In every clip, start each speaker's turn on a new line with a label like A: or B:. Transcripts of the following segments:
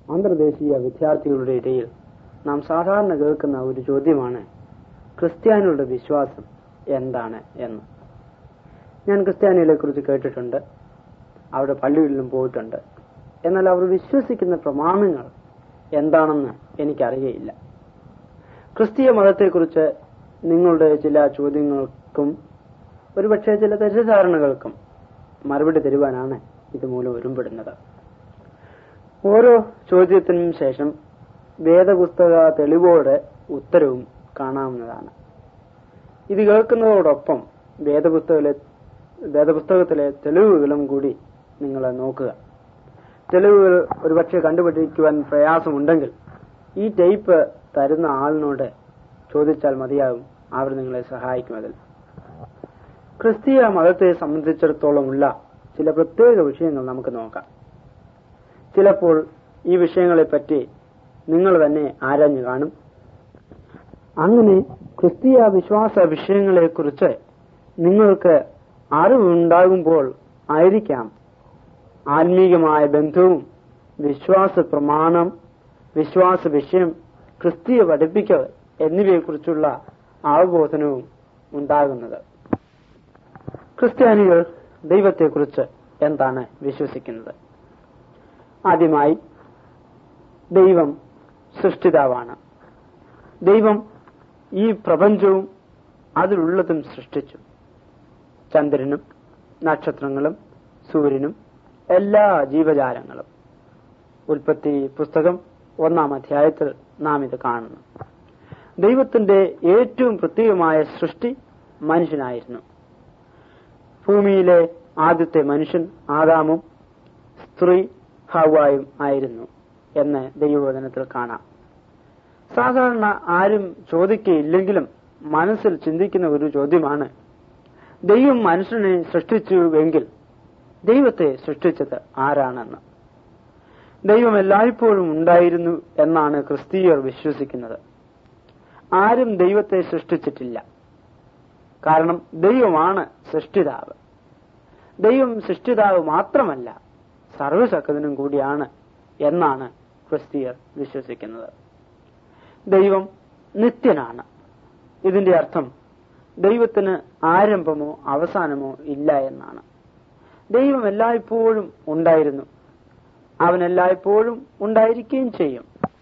A: അന്തർദേശീയ വിദ്യാർത്ഥികളുടെ ഇടയിൽ നാം സാധാരണ കേൾക്കുന്ന ഒരു ചോദ്യമാണ് ക്രിസ്ത്യാനികളുടെ വിശ്വാസം എന്താണ് എന്ന് ഞാൻ ക്രിസ്ത്യാനികളെ കുറിച്ച് കേട്ടിട്ടുണ്ട് അവിടെ പള്ളികളിലും പോയിട്ടുണ്ട് എന്നാൽ അവർ വിശ്വസിക്കുന്ന പ്രമാണങ്ങൾ എന്താണെന്ന് എനിക്കറിയയില്ല ക്രിസ്തീയ മതത്തെക്കുറിച്ച് നിങ്ങളുടെ ചില ചോദ്യങ്ങൾക്കും ഒരുപക്ഷെ ചില തെറ്റിദ്ധാരണകൾക്കും മറുപടി തരുവാനാണ് ഇതുമൂലം ഒരുമ്പെടുന്നത് ഓരോ ചോദ്യത്തിനും ശേഷം വേദപുസ്തക തെളിവോടെ ഉത്തരവും കാണാവുന്നതാണ് ഇത് കേൾക്കുന്നതോടൊപ്പം വേദപുസ്തകത്തിലെ വേദപുസ്തകത്തിലെ തെളിവുകളും കൂടി നിങ്ങൾ നോക്കുക തെളിവുകൾ ഒരുപക്ഷെ കണ്ടുപിടിക്കുവാൻ പ്രയാസമുണ്ടെങ്കിൽ ഈ ടൈപ്പ് തരുന്ന ആളിനോട് ചോദിച്ചാൽ മതിയാകും അവർ നിങ്ങളെ സഹായിക്കും അതിൽ ക്രിസ്തീയ മതത്തെ സംബന്ധിച്ചിടത്തോളമുള്ള ചില പ്രത്യേക വിഷയങ്ങൾ നമുക്ക് നോക്കാം ചിലപ്പോൾ ഈ വിഷയങ്ങളെപ്പറ്റി നിങ്ങൾ തന്നെ ആരാഞ്ഞു കാണും അങ്ങനെ ക്രിസ്തീയ വിശ്വാസ വിഷയങ്ങളെക്കുറിച്ച് നിങ്ങൾക്ക് അറിവുണ്ടാകുമ്പോൾ ആയിരിക്കാം ആത്മീകമായ ബന്ധവും വിശ്വാസ പ്രമാണം വിശ്വാസ വിഷയം ക്രിസ്തീയ പഠിപ്പിക്കൽ എന്നിവയെക്കുറിച്ചുള്ള അവബോധനവും ഉണ്ടാകുന്നത് ക്രിസ്ത്യാനികൾ ദൈവത്തെക്കുറിച്ച് എന്താണ് വിശ്വസിക്കുന്നത് ആദ്യമായി ദൈവം സൃഷ്ടിതാവാണ് ദൈവം ഈ പ്രപഞ്ചവും അതിലുള്ളതും സൃഷ്ടിച്ചു ചന്ദ്രനും നക്ഷത്രങ്ങളും സൂര്യനും എല്ലാ ജീവജാലങ്ങളും ഉൽപ്പത്തി പുസ്തകം ഒന്നാം അധ്യായത്തിൽ നാം ഇത് കാണുന്നു ദൈവത്തിന്റെ ഏറ്റവും പ്രത്യേകമായ സൃഷ്ടി മനുഷ്യനായിരുന്നു ഭൂമിയിലെ ആദ്യത്തെ മനുഷ്യൻ ആദാമും സ്ത്രീ ഹവായും ആയിരുന്നു എന്ന് ദൈവവചനത്തിൽ കാണാം സാധാരണ ആരും ചോദിക്കയില്ലെങ്കിലും മനസ്സിൽ ചിന്തിക്കുന്ന ഒരു ചോദ്യമാണ് ദൈവം മനുഷ്യനെ സൃഷ്ടിച്ചുവെങ്കിൽ ദൈവത്തെ സൃഷ്ടിച്ചത് ആരാണെന്ന് ദൈവം എല്ലായ്പ്പോഴും ഉണ്ടായിരുന്നു എന്നാണ് ക്രിസ്തീയർ വിശ്വസിക്കുന്നത് ആരും ദൈവത്തെ സൃഷ്ടിച്ചിട്ടില്ല കാരണം ദൈവമാണ് സൃഷ്ടിതാവ് ദൈവം സൃഷ്ടിതാവ് മാത്രമല്ല സർവശക്തനും കൂടിയാണ് എന്നാണ് ക്രിസ്തീയർ വിശ്വസിക്കുന്നത് ദൈവം നിത്യനാണ് ഇതിന്റെ അർത്ഥം ദൈവത്തിന് ആരംഭമോ അവസാനമോ ഇല്ല എന്നാണ് ദൈവം എല്ലായ്പ്പോഴും ഉണ്ടായിരുന്നു അവൻ എല്ലായ്പ്പോഴും ഉണ്ടായിരിക്കുകയും ചെയ്യും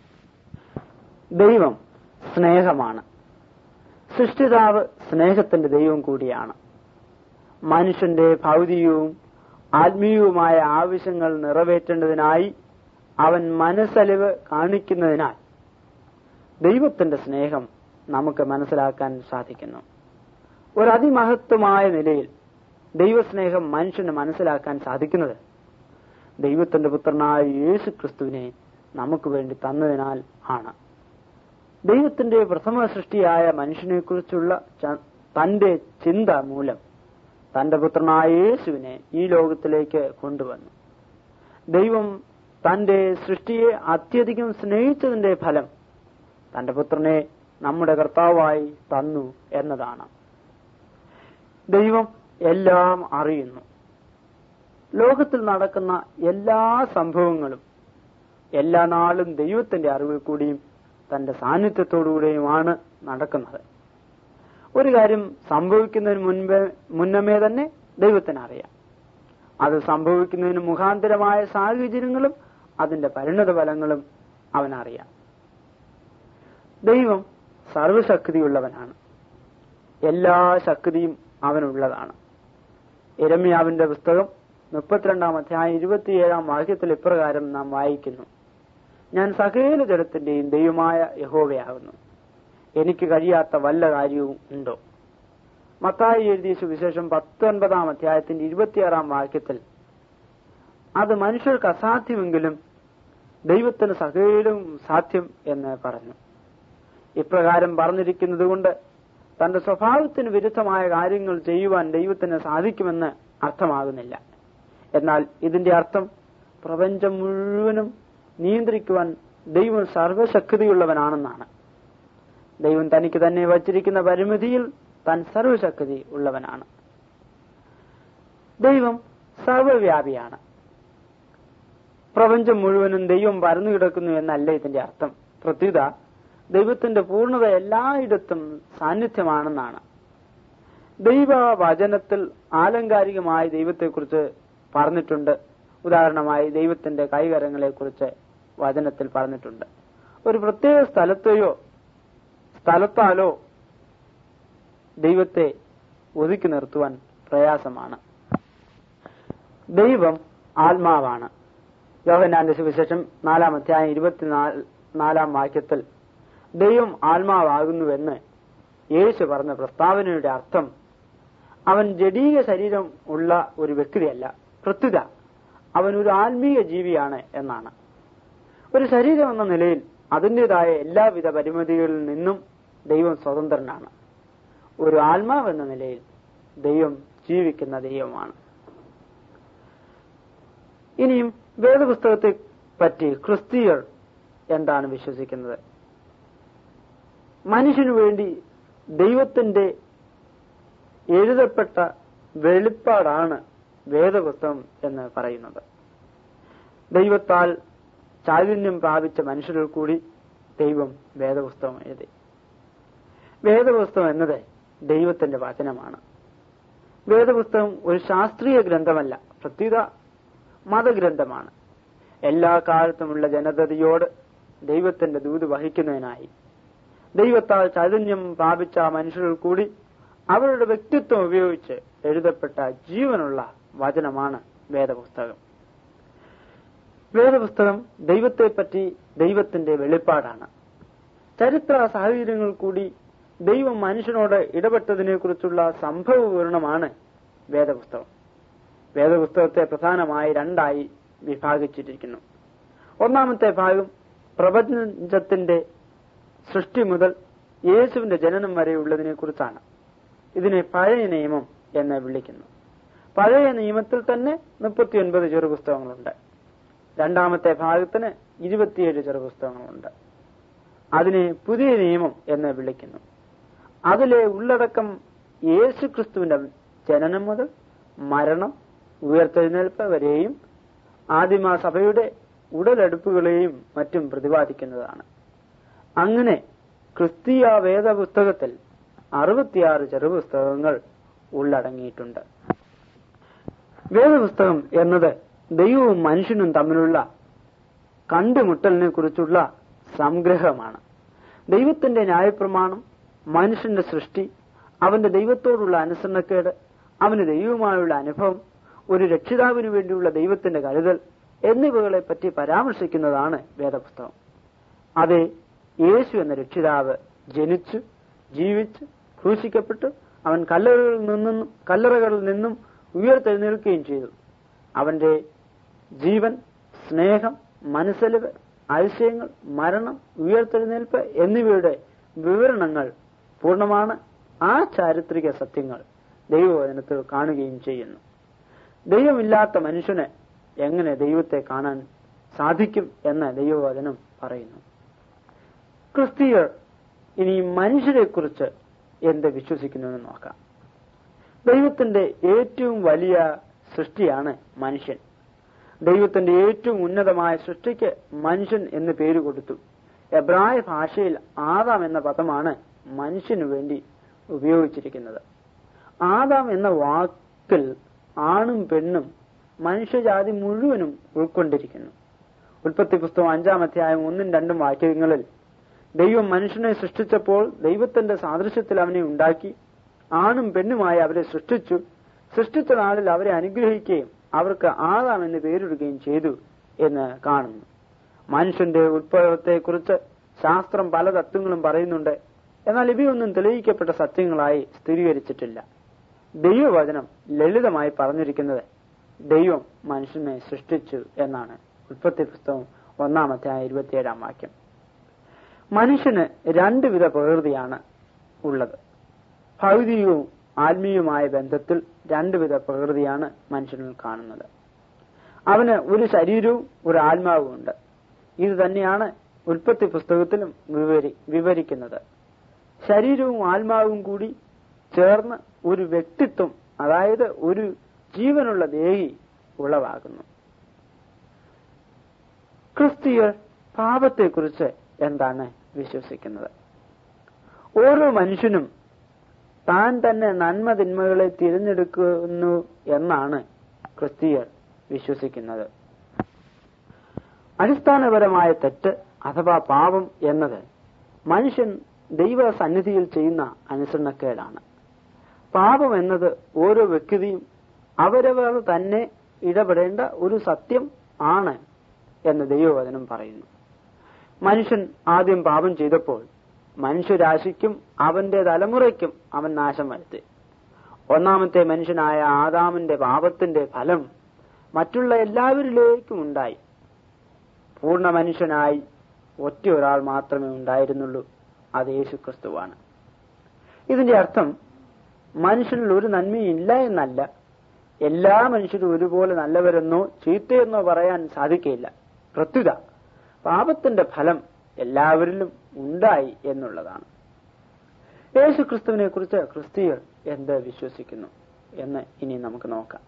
A: ദൈവം സ്നേഹമാണ് സൃഷ്ടിതാവ് സ്നേഹത്തിന്റെ ദൈവം കൂടിയാണ് മനുഷ്യന്റെ ഭൗതികവും ആത്മീയവുമായ ആവശ്യങ്ങൾ നിറവേറ്റേണ്ടതിനായി അവൻ മനസ്സലിവ് കാണിക്കുന്നതിനാൽ ദൈവത്തിന്റെ സ്നേഹം നമുക്ക് മനസ്സിലാക്കാൻ സാധിക്കുന്നു ഒരു അതിമഹത്വമായ നിലയിൽ ദൈവസ്നേഹം മനുഷ്യന് മനസ്സിലാക്കാൻ സാധിക്കുന്നത് ദൈവത്തിന്റെ പുത്രനായ യേശു ക്രിസ്തുവിനെ നമുക്ക് വേണ്ടി തന്നതിനാൽ ആണ് ദൈവത്തിന്റെ പ്രഥമ സൃഷ്ടിയായ മനുഷ്യനെക്കുറിച്ചുള്ള തന്റെ ചിന്ത മൂലം തന്റെ പുത്രനായ യേശുവിനെ ഈ ലോകത്തിലേക്ക് കൊണ്ടുവന്നു ദൈവം തന്റെ സൃഷ്ടിയെ അത്യധികം സ്നേഹിച്ചതിന്റെ ഫലം തന്റെ പുത്രനെ നമ്മുടെ കർത്താവായി തന്നു എന്നതാണ് ദൈവം എല്ലാം അറിയുന്നു ലോകത്തിൽ നടക്കുന്ന എല്ലാ സംഭവങ്ങളും എല്ലാ നാളും ദൈവത്തിന്റെ അറിവിൽ കൂടിയും തന്റെ സാന്നിധ്യത്തോടുകൂടിയുമാണ് നടക്കുന്നത് ഒരു കാര്യം സംഭവിക്കുന്നതിന് മുൻപേ മുന്നമേ തന്നെ ദൈവത്തിന് അറിയാം അത് സംഭവിക്കുന്നതിന് മുഖാന്തരമായ സാഹചര്യങ്ങളും അതിന്റെ പരിണത ഫലങ്ങളും അവനറിയാം ദൈവം സർവശക്തിയുള്ളവനാണ് എല്ലാ ശക്തിയും അവനുള്ളതാണ് എരമ്യാവിന്റെ പുസ്തകം മുപ്പത്തിരണ്ടാം അധ്യായം ഇരുപത്തിയേഴാം വാക്യത്തിൽ ഇപ്രകാരം നാം വായിക്കുന്നു ഞാൻ സകല ജലത്തിന്റെയും ദൈവമായ യഹോവയാകുന്നു എനിക്ക് കഴിയാത്ത വല്ല കാര്യവും ഉണ്ടോ മത്തായി എഴുതിയ സുവിശേഷം പത്തൊൻപതാം അധ്യായത്തിന്റെ ഇരുപത്തിയാറാം വാക്യത്തിൽ അത് മനുഷ്യർക്ക് അസാധ്യമെങ്കിലും ദൈവത്തിന് സകലവും സാധ്യം എന്ന് പറഞ്ഞു ഇപ്രകാരം പറഞ്ഞിരിക്കുന്നത് കൊണ്ട് തന്റെ സ്വഭാവത്തിന് വിരുദ്ധമായ കാര്യങ്ങൾ ചെയ്യുവാൻ ദൈവത്തിന് സാധിക്കുമെന്ന് അർത്ഥമാകുന്നില്ല എന്നാൽ ഇതിന്റെ അർത്ഥം പ്രപഞ്ചം മുഴുവനും നിയന്ത്രിക്കുവാൻ ദൈവം സർവശക്തിയുള്ളവനാണെന്നാണ് ദൈവം തനിക്ക് തന്നെ വച്ചിരിക്കുന്ന പരിമിതിയിൽ താൻ സർവശക്തി ഉള്ളവനാണ് ദൈവം സർവവ്യാപിയാണ് പ്രപഞ്ചം മുഴുവനും ദൈവം പരന്നു കിടക്കുന്നു എന്നല്ല ഇതിന്റെ അർത്ഥം പ്രത്യുത ദൈവത്തിന്റെ പൂർണ്ണത എല്ലായിടത്തും സാന്നിധ്യമാണെന്നാണ് ദൈവ വചനത്തിൽ ആലങ്കാരികമായി ദൈവത്തെക്കുറിച്ച് പറഞ്ഞിട്ടുണ്ട് ഉദാഹരണമായി ദൈവത്തിന്റെ കൈകരങ്ങളെ കുറിച്ച് വചനത്തിൽ പറഞ്ഞിട്ടുണ്ട് ഒരു പ്രത്യേക സ്ഥലത്തെയോ സ്ഥലത്താലോ ദൈവത്തെ ഒതുക്കി നിർത്തുവാൻ പ്രയാസമാണ് ദൈവം ആത്മാവാണ് യോഹനാന്റെ സുവിശേഷം നാലാം അധ്യായം ഇരുപത്തിനാല് നാലാം വാക്യത്തിൽ ദൈവം ആത്മാവാകുന്നുവെന്ന് യേശു പറഞ്ഞ പ്രസ്താവനയുടെ അർത്ഥം അവൻ ജഡീക ശരീരം ഉള്ള ഒരു വ്യക്തിയല്ല പ്രത്യുത അവൻ ഒരു ആത്മീയ ജീവിയാണ് എന്നാണ് ഒരു ശരീരം എന്ന നിലയിൽ അതിൻ്റെതായ എല്ലാവിധ പരിമിതികളിൽ നിന്നും ദൈവം സ്വതന്ത്രനാണ് ഒരു ആത്മാവ് എന്ന നിലയിൽ ദൈവം ജീവിക്കുന്ന ദൈവമാണ് ഇനിയും വേദപുസ്തകത്തെ പറ്റി ക്രിസ്തീയർ എന്താണ് വിശ്വസിക്കുന്നത് മനുഷ്യനു വേണ്ടി ദൈവത്തിന്റെ എഴുതപ്പെട്ട വെളിപ്പാടാണ് വേദപുസ്തകം എന്ന് പറയുന്നത് ദൈവത്താൽ ചൈതന്യം പ്രാപിച്ച മനുഷ്യരിൽ കൂടി ദൈവം വേദപുസ്തകം എഴുതി വേദപുസ്തകം എന്നത് ദൈവത്തിന്റെ വചനമാണ് വേദപുസ്തകം ഒരു ശാസ്ത്രീയ ഗ്രന്ഥമല്ല പ്രത്യുത മതഗ്രന്ഥമാണ് എല്ലാ കാലത്തുമുള്ള ജനതയോട് ദൈവത്തിന്റെ ദൂത് വഹിക്കുന്നതിനായി ദൈവത്താൽ ചൈതന്യം പ്രാപിച്ച മനുഷ്യരിൽ കൂടി അവരുടെ വ്യക്തിത്വം ഉപയോഗിച്ച് എഴുതപ്പെട്ട ജീവനുള്ള വചനമാണ് വേദപുസ്തകം വേദപുസ്തകം ദൈവത്തെപ്പറ്റി ദൈവത്തിന്റെ വെളിപ്പാടാണ് ചരിത്ര സാഹചര്യങ്ങൾ കൂടി ദൈവം മനുഷ്യനോട് ഇടപെട്ടതിനെ കുറിച്ചുള്ള സംഭവ വിവരണമാണ് വേദപുസ്തകം വേദപുസ്തകത്തെ പ്രധാനമായി രണ്ടായി വിഭാഗിച്ചിരിക്കുന്നു ഒന്നാമത്തെ ഭാഗം പ്രപഞ്ചത്തിന്റെ സൃഷ്ടി മുതൽ യേശുവിന്റെ ജനനം വരെയുള്ളതിനെ കുറിച്ചാണ് ഇതിനെ പഴയ നിയമം എന്ന് വിളിക്കുന്നു പഴയ നിയമത്തിൽ തന്നെ മുപ്പത്തിയൊൻപത് ചെറുപുസ്തകങ്ങളുണ്ട് രണ്ടാമത്തെ ഭാഗത്തിന് ഇരുപത്തിയേഴ് ചെറുപുസ്തകങ്ങളുണ്ട് അതിനെ പുതിയ നിയമം എന്ന് വിളിക്കുന്നു അതിലെ ഉള്ളടക്കം യേശുക്രിസ്തുവിന്റെ ജനനം മുതൽ മരണം ഉയർത്തെഴുന്നേൽപ്പ് വരെയും ആദിമ സഭയുടെ ഉടലെടുപ്പുകളെയും മറ്റും പ്രതിപാദിക്കുന്നതാണ് അങ്ങനെ ക്രിസ്തീയ വേദപുസ്തകത്തിൽ അറുപത്തിയാറ് ചെറുപുസ്തകങ്ങൾ ഉള്ളടങ്ങിയിട്ടുണ്ട് വേദപുസ്തകം എന്നത് ദൈവവും മനുഷ്യനും തമ്മിലുള്ള കണ്ടുമുട്ടലിനെ കുറിച്ചുള്ള സംഗ്രഹമാണ് ദൈവത്തിന്റെ ന്യായപ്രമാണം മനുഷ്യന്റെ സൃഷ്ടി അവന്റെ ദൈവത്തോടുള്ള അനുസരണക്കേട് അവന് ദൈവവുമായുള്ള അനുഭവം ഒരു രക്ഷിതാവിനു വേണ്ടിയുള്ള ദൈവത്തിന്റെ കരുതൽ എന്നിവകളെ പറ്റി പരാമർശിക്കുന്നതാണ് വേദപുസ്തകം അതെ യേശു എന്ന രക്ഷിതാവ് ജനിച്ചു ജീവിച്ച് ക്രൂശിക്കപ്പെട്ടു അവൻ കല്ലറകളിൽ നിന്നും കല്ലറകളിൽ നിന്നും ഉയർത്തെഴുന്നേൽക്കുകയും ചെയ്തു അവന്റെ ജീവൻ സ്നേഹം മനസ്സലിവ് അതിശയങ്ങൾ മരണം ഉയർത്തെഴുന്നേൽപ്പ് എന്നിവയുടെ വിവരണങ്ങൾ പൂർണ്ണമാണ് ആ ചാരിത്രിക സത്യങ്ങൾ ദൈവവചനത്തിൽ കാണുകയും ചെയ്യുന്നു ദൈവമില്ലാത്ത മനുഷ്യന് എങ്ങനെ ദൈവത്തെ കാണാൻ സാധിക്കും എന്ന് ദൈവവചനം പറയുന്നു ക്രിസ്തീയർ ഇനി മനുഷ്യരെ കുറിച്ച് എന്ത് വിശ്വസിക്കുന്നുവെന്ന് നോക്കാം ദൈവത്തിന്റെ ഏറ്റവും വലിയ സൃഷ്ടിയാണ് മനുഷ്യൻ ദൈവത്തിന്റെ ഏറ്റവും ഉന്നതമായ സൃഷ്ടിക്ക് മനുഷ്യൻ എന്ന് പേര് കൊടുത്തു എബ്രായ ഭാഷയിൽ ആദാം എന്ന പദമാണ് മനുഷ്യനു വേണ്ടി ഉപയോഗിച്ചിരിക്കുന്നത് ആദാം എന്ന വാക്കിൽ ആണും പെണ്ണും മനുഷ്യജാതി മുഴുവനും ഉൾക്കൊണ്ടിരിക്കുന്നു ഉൽപ്പത്തി പുസ്തകം അഞ്ചാം അധ്യായം ഒന്നും രണ്ടും വാക്യങ്ങളിൽ ദൈവം മനുഷ്യനെ സൃഷ്ടിച്ചപ്പോൾ ദൈവത്തിന്റെ സാദൃശ്യത്തിൽ അവനെ ഉണ്ടാക്കി ആണും പെണ്ണുമായി അവരെ സൃഷ്ടിച്ചു സൃഷ്ടിച്ച നാളിൽ അവരെ അനുഗ്രഹിക്കുകയും അവർക്ക് ആദാം എന്ന് പേരിടുകയും ചെയ്തു എന്ന് കാണുന്നു മനുഷ്യന്റെ ഉത്ഭവത്തെക്കുറിച്ച് ശാസ്ത്രം പല തത്വങ്ങളും പറയുന്നുണ്ട് എന്നാൽ ഇവയൊന്നും തെളിയിക്കപ്പെട്ട സത്യങ്ങളായി സ്ഥിരീകരിച്ചിട്ടില്ല ദൈവവചനം ലളിതമായി പറഞ്ഞിരിക്കുന്നത് ദൈവം മനുഷ്യനെ സൃഷ്ടിച്ചു എന്നാണ് ഉൽപ്പത്തി പുസ്തകം ഒന്നാമത്തെ ഇരുപത്തിയേഴാം വാക്യം മനുഷ്യന് രണ്ടുവിധ പ്രകൃതിയാണ് ഉള്ളത് ഭൗതികവും ആത്മീയവുമായ ബന്ധത്തിൽ രണ്ടുവിധ പ്രകൃതിയാണ് മനുഷ്യനിൽ കാണുന്നത് അവന് ഒരു ശരീരവും ഒരു ആത്മാവും ഉണ്ട് ഇത് തന്നെയാണ് ഉൽപ്പത്തി പുസ്തകത്തിലും വിവരി വിവരിക്കുന്നത് ശരീരവും ആത്മാവും കൂടി ചേർന്ന് ഒരു വ്യക്തിത്വം അതായത് ഒരു ജീവനുള്ള ദേഹി ഉളവാകുന്നു ക്രിസ്തീയർ പാപത്തെക്കുറിച്ച് എന്താണ് വിശ്വസിക്കുന്നത് ഓരോ മനുഷ്യനും താൻ തന്നെ നന്മ തിന്മകളെ തിരഞ്ഞെടുക്കുന്നു എന്നാണ് ക്രിസ്തീയർ വിശ്വസിക്കുന്നത് അടിസ്ഥാനപരമായ തെറ്റ് അഥവാ പാപം എന്നത് മനുഷ്യൻ ദൈവ സന്നിധിയിൽ ചെയ്യുന്ന അനുസരണക്കേടാണ് പാപം എന്നത് ഓരോ വ്യക്തിയും അവരവർ തന്നെ ഇടപെടേണ്ട ഒരു സത്യം ആണ് എന്ന് ദൈവവചനം പറയുന്നു മനുഷ്യൻ ആദ്യം പാപം ചെയ്തപ്പോൾ മനുഷ്യരാശിക്കും അവന്റെ തലമുറയ്ക്കും അവൻ നാശം വരുത്തി ഒന്നാമത്തെ മനുഷ്യനായ ആദാമിന്റെ പാപത്തിന്റെ ഫലം മറ്റുള്ള എല്ലാവരിലേക്കും ഉണ്ടായി പൂർണ്ണ മനുഷ്യനായി ഒറ്റ ഒരാൾ മാത്രമേ ഉണ്ടായിരുന്നുള്ളൂ അത് യേശു ക്രിസ്തുവാണ് ഇതിന്റെ അർത്ഥം മനുഷ്യനിൽ ഒരു നന്മയും ഇല്ല എന്നല്ല എല്ലാ മനുഷ്യരും ഒരുപോലെ നല്ലവരെന്നോ ചീത്തയെന്നോ പറയാൻ സാധിക്കില്ല പ്രത്യുത പാപത്തിന്റെ ഫലം എല്ലാവരിലും ഉണ്ടായി എന്നുള്ളതാണ് യേശു ക്രിസ്തുവിനെ കുറിച്ച് ക്രിസ്തീയർ എന്ത് വിശ്വസിക്കുന്നു എന്ന് ഇനി നമുക്ക് നോക്കാം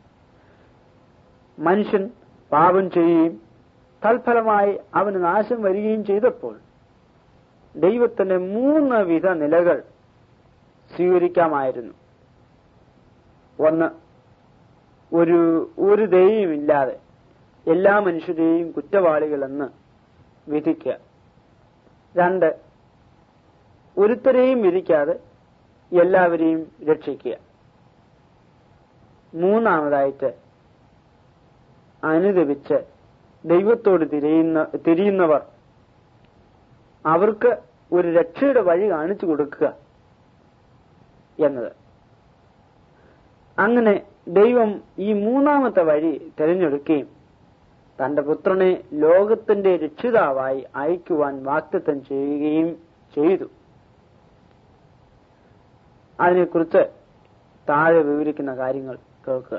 A: മനുഷ്യൻ പാപം ചെയ്യുകയും തൽഫലമായി അവന് നാശം വരികയും ചെയ്തപ്പോൾ ദൈവത്തിന്റെ മൂന്ന് വിധ നിലകൾ സ്വീകരിക്കാമായിരുന്നു ഒന്ന് ഒരു ഒരു ദൈവമില്ലാതെ എല്ലാ മനുഷ്യരെയും കുറ്റവാളികളെന്ന് വിധിക്കുക രണ്ട് ഒരുത്തരെയും വിധിക്കാതെ എല്ലാവരെയും രക്ഷിക്കുക മൂന്നാമതായിട്ട് അനുദപിച്ച് ദൈവത്തോട് തിരിയുന്ന തിരിയുന്നവർ അവർക്ക് ഒരു രക്ഷയുടെ വഴി കാണിച്ചു കൊടുക്കുക എന്നത് അങ്ങനെ ദൈവം ഈ മൂന്നാമത്തെ വഴി തിരഞ്ഞെടുക്കുകയും തന്റെ പുത്രനെ ലോകത്തിന്റെ രക്ഷിതാവായി അയക്കുവാൻ വാക്തത്വം ചെയ്യുകയും ചെയ്തു അതിനെക്കുറിച്ച് താഴെ വിവരിക്കുന്ന കാര്യങ്ങൾ കേൾക്കുക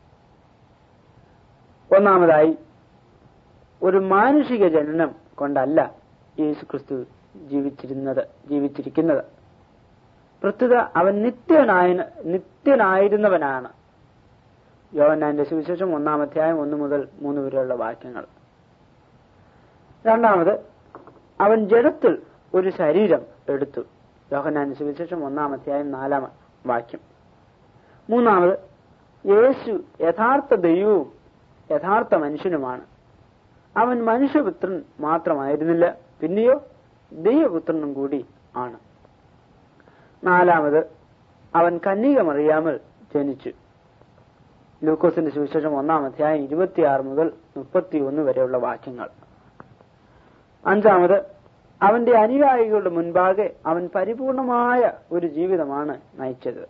A: ഒന്നാമതായി ഒരു മാനുഷിക ജനനം കൊണ്ടല്ല യേശു ക്രിസ്തു ജീവിച്ചിരുന്നത് ജീവിച്ചിരിക്കുന്നത് പ്രസ്തുത അവൻ നിത്യനായ നിത്യനായിരുന്നവനാണ് യോഹന്നാന്റെ സുവിശേഷം ഒന്നാം അധ്യായം ഒന്ന് മുതൽ മൂന്ന് വരെയുള്ള വാക്യങ്ങൾ രണ്ടാമത് അവൻ ജഡത്തിൽ ഒരു ശരീരം എടുത്തു യോഹന്നാന്റെ സുവിശേഷം ഒന്നാം അധ്യായം നാലാം വാക്യം മൂന്നാമത് യേശു യഥാർത്ഥ ദൈവവും യഥാർത്ഥ മനുഷ്യനുമാണ് അവൻ മനുഷ്യപുത്രൻ മാത്രമായിരുന്നില്ല പിന്നെയോ ദൈവപുത്രനും കൂടി ആണ് നാലാമത് അവൻ കന്യക മറിയാമൽ ജനിച്ചു ലൂക്കോസിന്റെ സുവിശേഷം ഒന്നാം അധ്യായം ഇരുപത്തിയാറ് മുതൽ മുപ്പത്തിയൊന്ന് വരെയുള്ള വാക്യങ്ങൾ അഞ്ചാമത് അവന്റെ അനുയായികളുടെ മുൻപാകെ അവൻ പരിപൂർണമായ ഒരു ജീവിതമാണ് നയിച്ചത്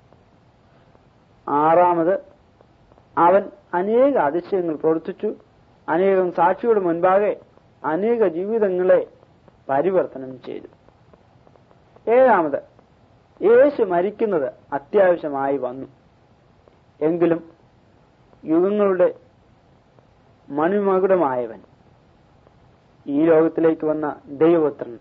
A: ആറാമത് അവൻ അനേക അതിശയങ്ങൾ പ്രവർത്തിച്ചു അനേകം സാക്ഷിയുടെ മുൻപാകെ അനേക ജീവിതങ്ങളെ പരിവർത്തനം ചെയ്തു ഏഴാമത് യേശു മരിക്കുന്നത് അത്യാവശ്യമായി വന്നു എങ്കിലും യുഗങ്ങളുടെ മണിമകുടമായവൻ ഈ ലോകത്തിലേക്ക് വന്ന ദൈവപുത്രൻ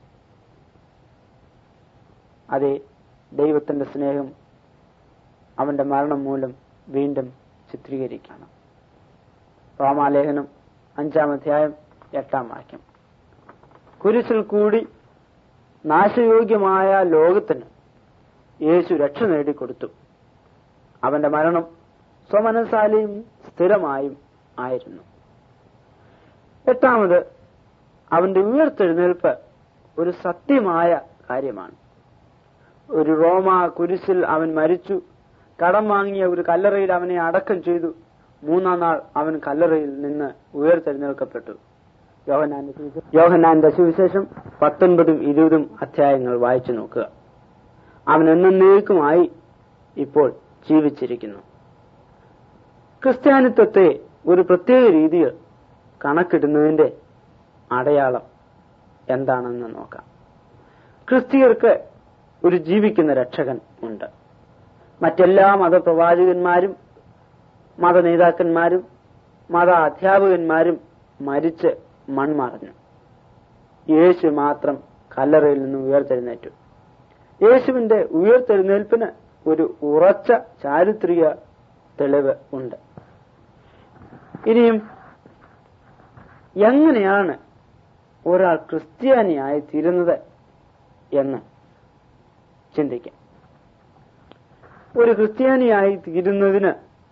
A: അതെ ദൈവത്തിന്റെ സ്നേഹം അവന്റെ മരണം മൂലം വീണ്ടും ചിത്രീകരിക്കണം റോമാലേഖനം അഞ്ചാം അധ്യായം എട്ടാം വാക്യം കുരിശിൽ കൂടി നാശയോഗ്യമായ ലോകത്തിന് യേശു രക്ഷ നേടിക്കൊടുത്തു അവന്റെ മരണം സ്വമനസാലിയും സ്ഥിരമായും ആയിരുന്നു എട്ടാമത് അവന്റെ ഉയർത്തെഴുന്നേൽപ്പ് ഒരു സത്യമായ കാര്യമാണ് ഒരു റോമ കുരിശിൽ അവൻ മരിച്ചു കടം വാങ്ങിയ ഒരു കല്ലറയിൽ അവനെ അടക്കം ചെയ്തു മൂന്നാം നാൾ അവൻ കല്ലറയിൽ നിന്ന് ഉയർത്തെഴുന്നേൽക്കപ്പെട്ടു യോഹനാന്റെ സുവിശേഷം- യോഹന്നാന്റെ സുവിശേഷം പത്തൊൻപതും ഇരുപതും അധ്യായങ്ങൾ വായിച്ചു നോക്കുക അവൻ എന്നേക്കുമായി ഇപ്പോൾ ജീവിച്ചിരിക്കുന്നു ക്രിസ്ത്യാനിത്വത്തെ ഒരു പ്രത്യേക രീതിയിൽ കണക്കിടുന്നതിന്റെ അടയാളം എന്താണെന്ന് നോക്കാം ക്രിസ്തീയർക്ക് ഒരു ജീവിക്കുന്ന രക്ഷകൻ ഉണ്ട് മറ്റെല്ലാ മതപ്രവാചകന്മാരും മതനേതാക്കന്മാരും മത അധ്യാപകന്മാരും മരിച്ച് മൺമറഞ്ഞു യേശു മാത്രം കല്ലറയിൽ നിന്ന് ഉയർത്തെഴുന്നേറ്റു യേശുവിന്റെ ഉയർത്തെഴുന്നേൽപ്പിന് ഒരു ഉറച്ച ചാരിത്രിക തെളിവ് ഉണ്ട് ഇനിയും എങ്ങനെയാണ് ഒരാൾ ക്രിസ്ത്യാനിയായി തീരുന്നത് എന്ന് ചിന്തിക്കാം ഒരു ക്രിസ്ത്യാനിയായി തീരുന്നതിന്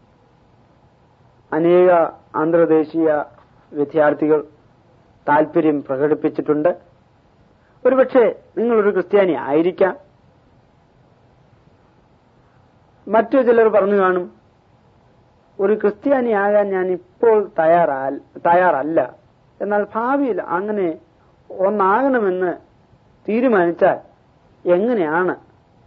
A: അനേക അന്തർദേശീയ വിദ്യാർത്ഥികൾ താല്പര്യം പ്രകടിപ്പിച്ചിട്ടുണ്ട് ഒരുപക്ഷെ നിങ്ങളൊരു ക്രിസ്ത്യാനി ആയിരിക്കാം മറ്റു ചിലർ പറഞ്ഞു കാണും ഒരു ക്രിസ്ത്യാനിയാകാൻ ഞാൻ ഇപ്പോൾ തയ്യാറാ തയ്യാറല്ല എന്നാൽ ഭാവിയിൽ അങ്ങനെ ഒന്നാകണമെന്ന് തീരുമാനിച്ചാൽ എങ്ങനെയാണ്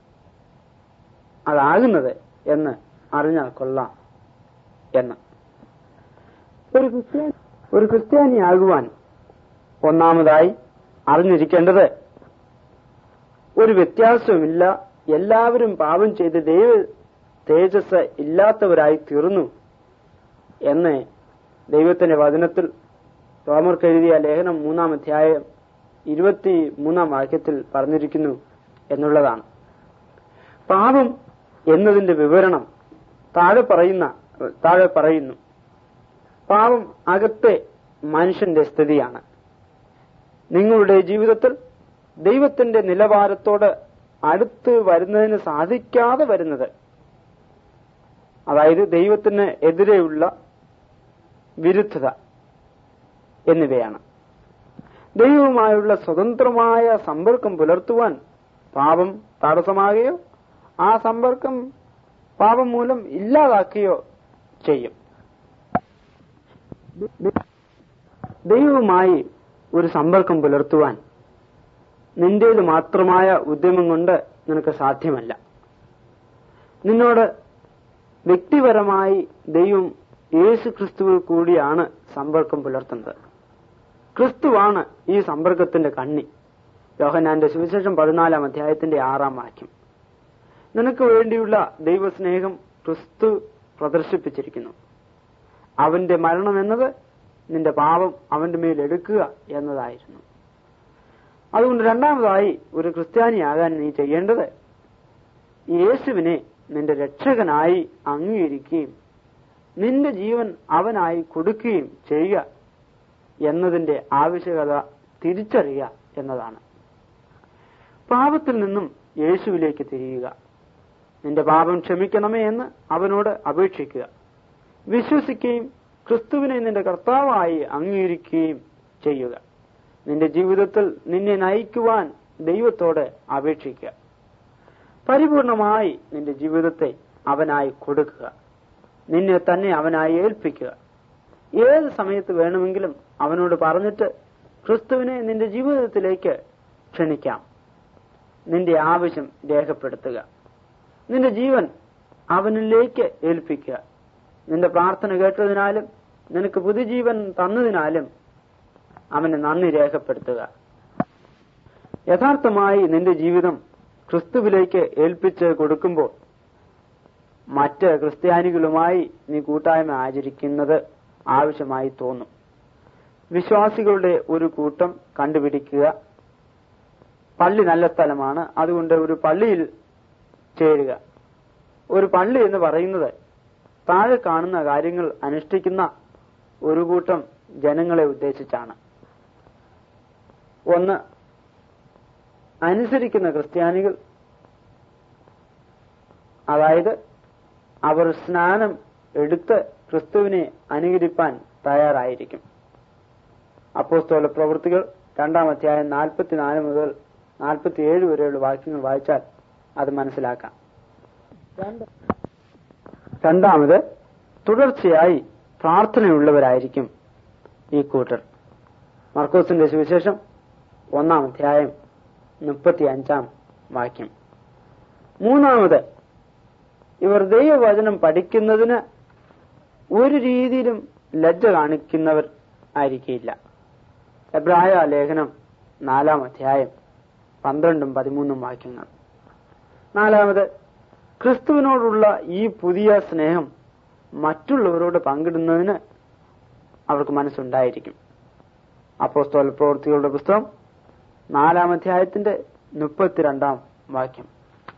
A: അതാകുന്നത് എന്ന് അറിഞ്ഞാൽ കൊള്ളാം എന്ന് ഒരു ക്രിസ്ത്യാനി ഒരു ക്രിസ്ത്യാനിയാകുവാൻ ഒന്നാമതായി അറിഞ്ഞിരിക്കേണ്ടത് ഒരു വ്യത്യാസവുമില്ല എല്ലാവരും പാപം ചെയ്ത് ദൈവ തേജസ് ഇല്ലാത്തവരായി തീർന്നു എന്ന് ദൈവത്തിന്റെ വചനത്തിൽ റോമർക്ക് എഴുതിയ ലേഖനം മൂന്നാം അധ്യായം ഇരുപത്തി മൂന്നാം വാക്യത്തിൽ പറഞ്ഞിരിക്കുന്നു എന്നുള്ളതാണ് പാപം എന്നതിന്റെ വിവരണം താഴെ പറയുന്ന താഴെ പറയുന്നു പാപം അകത്തെ മനുഷ്യന്റെ സ്ഥിതിയാണ് നിങ്ങളുടെ ജീവിതത്തിൽ ദൈവത്തിന്റെ നിലവാരത്തോട് അടുത്ത് വരുന്നതിന് സാധിക്കാതെ വരുന്നത് അതായത് ദൈവത്തിന് എതിരെയുള്ള വിരുദ്ധത എന്നിവയാണ് ദൈവവുമായുള്ള സ്വതന്ത്രമായ സമ്പർക്കം പുലർത്തുവാൻ പാപം തടസ്സമാകുകയോ ആ സമ്പർക്കം പാപം മൂലം ഇല്ലാതാക്കുകയോ ചെയ്യും ദൈവവുമായി ഒരു സമ്പർക്കം പുലർത്തുവാൻ നിന്റേത് മാത്രമായ ഉദ്യമം കൊണ്ട് നിനക്ക് സാധ്യമല്ല നിന്നോട് വ്യക്തിപരമായി ദൈവം യേശു ക്രിസ്തുവിൽ കൂടിയാണ് സമ്പർക്കം പുലർത്തുന്നത് ക്രിസ്തുവാണ് ഈ സമ്പർക്കത്തിന്റെ കണ്ണി യോഹനാന്റെ സുവിശേഷം പതിനാലാം അധ്യായത്തിന്റെ ആറാം വാക്യം നിനക്ക് വേണ്ടിയുള്ള ദൈവസ്നേഹം ക്രിസ്തു പ്രദർശിപ്പിച്ചിരിക്കുന്നു അവന്റെ മരണം എന്നത് നിന്റെ പാപം അവന്റെ മേൽ എടുക്കുക എന്നതായിരുന്നു അതുകൊണ്ട് രണ്ടാമതായി ഒരു ക്രിസ്ത്യാനിയാകാൻ നീ ചെയ്യേണ്ടത് യേശുവിനെ നിന്റെ രക്ഷകനായി അംഗീകരിക്കുകയും നിന്റെ ജീവൻ അവനായി കൊടുക്കുകയും ചെയ്യുക എന്നതിന്റെ ആവശ്യകത തിരിച്ചറിയുക എന്നതാണ് പാപത്തിൽ നിന്നും യേശുവിലേക്ക് തിരിയുക നിന്റെ പാപം ക്ഷമിക്കണമേ എന്ന് അവനോട് അപേക്ഷിക്കുക വിശ്വസിക്കുകയും ക്രിസ്തുവിനെ നിന്റെ കർത്താവായി അംഗീകരിക്കുകയും ചെയ്യുക നിന്റെ ജീവിതത്തിൽ നിന്നെ നയിക്കുവാൻ ദൈവത്തോട് അപേക്ഷിക്കുക പരിപൂർണമായി നിന്റെ ജീവിതത്തെ അവനായി കൊടുക്കുക നിന്നെ തന്നെ അവനായി ഏൽപ്പിക്കുക ഏത് സമയത്ത് വേണമെങ്കിലും അവനോട് പറഞ്ഞിട്ട് ക്രിസ്തുവിനെ നിന്റെ ജീവിതത്തിലേക്ക് ക്ഷണിക്കാം നിന്റെ ആവശ്യം രേഖപ്പെടുത്തുക നിന്റെ ജീവൻ അവനിലേക്ക് ഏൽപ്പിക്കുക നിന്റെ പ്രാർത്ഥന കേട്ടതിനാലും നിനക്ക് പുതുജീവൻ തന്നതിനാലും അവന് നന്ദി രേഖപ്പെടുത്തുക യഥാർത്ഥമായി നിന്റെ ജീവിതം ക്രിസ്തുവിലേക്ക് ഏൽപ്പിച്ച് കൊടുക്കുമ്പോൾ മറ്റ് ക്രിസ്ത്യാനികളുമായി നീ കൂട്ടായ്മ ആചരിക്കുന്നത് ആവശ്യമായി തോന്നും വിശ്വാസികളുടെ ഒരു കൂട്ടം കണ്ടുപിടിക്കുക പള്ളി നല്ല സ്ഥലമാണ് അതുകൊണ്ട് ഒരു പള്ളിയിൽ ചേരുക ഒരു പള്ളി എന്ന് പറയുന്നത് താഴെ കാണുന്ന കാര്യങ്ങൾ അനുഷ്ഠിക്കുന്ന ഒരു കൂട്ടം ജനങ്ങളെ ഉദ്ദേശിച്ചാണ് ഒന്ന് അനുസരിക്കുന്ന ക്രിസ്ത്യാനികൾ അതായത് അവർ സ്നാനം എടുത്ത് ക്രിസ്തുവിനെ അനുകരിപ്പാൻ തയ്യാറായിരിക്കും അപ്പോസ്തോല പ്രവൃത്തികൾ രണ്ടാം അധ്യായം നാൽപ്പത്തിനാല് മുതൽ നാൽപ്പത്തിയേഴ് വരെയുള്ള വാക്യങ്ങൾ വായിച്ചാൽ അത് മനസ്സിലാക്കാം രണ്ടാമത് തുടർച്ചയായി പ്രാർത്ഥനയുള്ളവരായിരിക്കും ഈ കൂട്ടർ മർക്കോസിന്റെ സുവിശേഷം ഒന്നാം അധ്യായം മുപ്പത്തി അഞ്ചാം വാക്യം മൂന്നാമത് ഇവർ ദൈവവചനം പഠിക്കുന്നതിന് ഒരു രീതിയിലും ലജ്ജ കാണിക്കുന്നവർ ആയിരിക്കില്ല എബ്രായ ലേഖനം നാലാം അധ്യായം പന്ത്രണ്ടും പതിമൂന്നും വാക്യങ്ങൾ നാലാമത് ക്രിസ്തുവിനോടുള്ള ഈ പുതിയ സ്നേഹം മറ്റുള്ളവരോട് പങ്കിടുന്നതിന് അവർക്ക് മനസ്സുണ്ടായിരിക്കും അപ്പോസ്തോല പ്രവൃത്തികളുടെ പുസ്തകം നാലാം അധ്യായത്തിന്റെ മുപ്പത്തിരണ്ടാം വാക്യം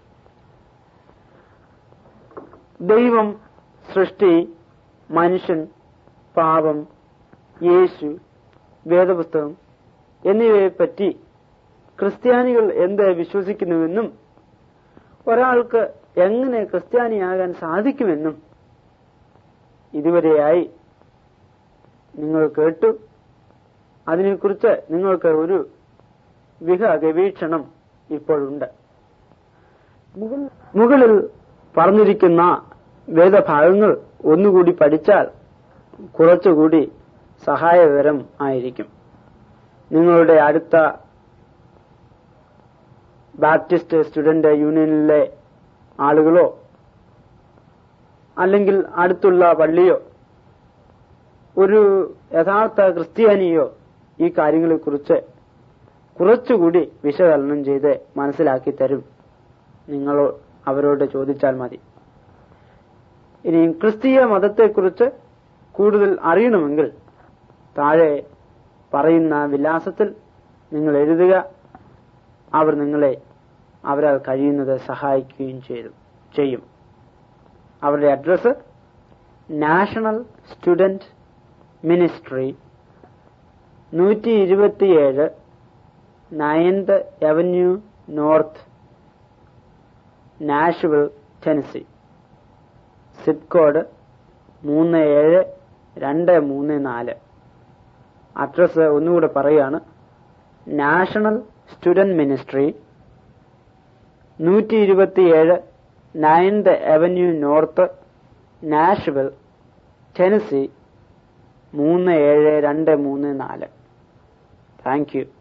A: ദൈവം സൃഷ്ടി മനുഷ്യൻ പാപം യേശു വേദപുസ്തകം എന്നിവയെപ്പറ്റി ക്രിസ്ത്യാനികൾ എന്ത് വിശ്വസിക്കുന്നുവെന്നും ഒരാൾക്ക് എങ്ങനെ ക്രിസ്ത്യാനിയാകാൻ സാധിക്കുമെന്നും ഇതുവരെയായി നിങ്ങൾ കേട്ടു അതിനെക്കുറിച്ച് നിങ്ങൾക്ക് ഒരു വിഹ ഗവേഷണം ഇപ്പോഴുണ്ട് മുകളിൽ പറഞ്ഞിരിക്കുന്ന വേദഭാഗങ്ങൾ ഒന്നുകൂടി പഠിച്ചാൽ കുറച്ചുകൂടി സഹായകരം ആയിരിക്കും നിങ്ങളുടെ അടുത്ത ബാപ്റ്റിസ്റ്റ് സ്റ്റുഡന്റ് യൂണിയനിലെ ആളുകളോ അല്ലെങ്കിൽ അടുത്തുള്ള പള്ളിയോ ഒരു യഥാർത്ഥ ക്രിസ്ത്യാനിയോ ഈ കാര്യങ്ങളെക്കുറിച്ച് കുറച്ചുകൂടി വിശകലനം ചെയ്ത് മനസ്സിലാക്കി തരും നിങ്ങൾ അവരോട് ചോദിച്ചാൽ മതി ഇനി ക്രിസ്തീയ മതത്തെക്കുറിച്ച് കൂടുതൽ അറിയണമെങ്കിൽ താഴെ പറയുന്ന വിലാസത്തിൽ നിങ്ങൾ എഴുതുക അവർ നിങ്ങളെ അവരാൽ കഴിയുന്നത് സഹായിക്കുകയും ചെയ്തു ചെയ്യും അവരുടെ അഡ്രസ് നാഷണൽ സ്റ്റുഡന്റ് മിനിസ്ട്രി നൂറ്റി ഇരുപത്തിയേഴ് ninth avenue north Nashville Tennessee zip code മൂന്ന് ഏഴ് രണ്ട് മൂന്ന് നാല് അഡ്രസ് ഒന്നുകൂടെ പറയുകയാണ് നാഷണൽ സ്റ്റുഡന്റ് മിനിസ്ട്രി നൂറ്റി ഇരുപത്തിയേഴ് ninth avenue north Nashville Tennessee മൂന്ന് ഏഴ് രണ്ട് മൂന്ന് നാല് താങ്ക് യു